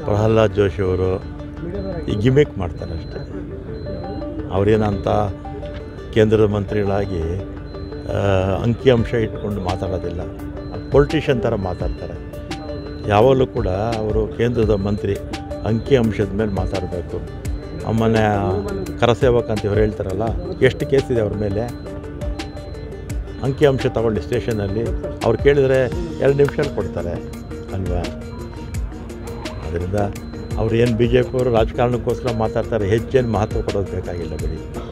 ಪ್ರಹ್ಲಾದ್ ಜೋಶಿ ಅವರು ಈ ಗಿಮಿಕ್ ಮಾಡ್ತಾರೆ ಅಷ್ಟೇ ಅವರೇನಂತ ಕೇಂದ್ರದ ಮಂತ್ರಿಗಳಾಗಿ ಆ, ಅಂಕಿಅಂಶ ಇಟ್ಕೊಂಡು ಮಾತಾಡೋದಿಲ್ಲ ಪೊಲಿಟಿಷಿಯನ್ ಥರ ಮಾತಾಡ್ತಾರೆ ಯಾವಾಗಲೂ ಕೂಡ ಅವರು ಕೇಂದ್ರದ ಮಂತ್ರಿ ಅಂಕಿಅಂಶದ ಮೇಲೆ ಮಾತಾಡಬೇಕು ಮೊನ್ನೆ ಕರಸೇವಕ ಅಂತ ಇವ್ರು ಹೇಳ್ತಾರಲ್ಲ ಎಷ್ಟು ಕೇಸ್ ಇದೆ ಅವ್ರ ಮೇಲೆ ಅಂಕಿಅಂಶ ತಗೊಳ್ಳಿ ಸ್ಟೇಷನಲ್ಲಿ ಅವ್ರು ಕೇಳಿದರೆ ಎರಡು ನಿಮಿಷ ಕೊಡ್ತಾರೆ ಅಲ್ವಾ ಅದರಿಂದ ಅವ್ರು ಏನು ಬಿ ಜೆ ಪಿಯವರು ರಾಜಕಾರಣಕ್ಕೋಸ್ಕರ ಮಾತಾಡ್ತಾರೆ ಹೆಚ್ಚೇನು ಮಹತ್ವ ಕೊಡೋದು ಬೇಕಾಗಿಲ್ಲ ಬಿಡಿ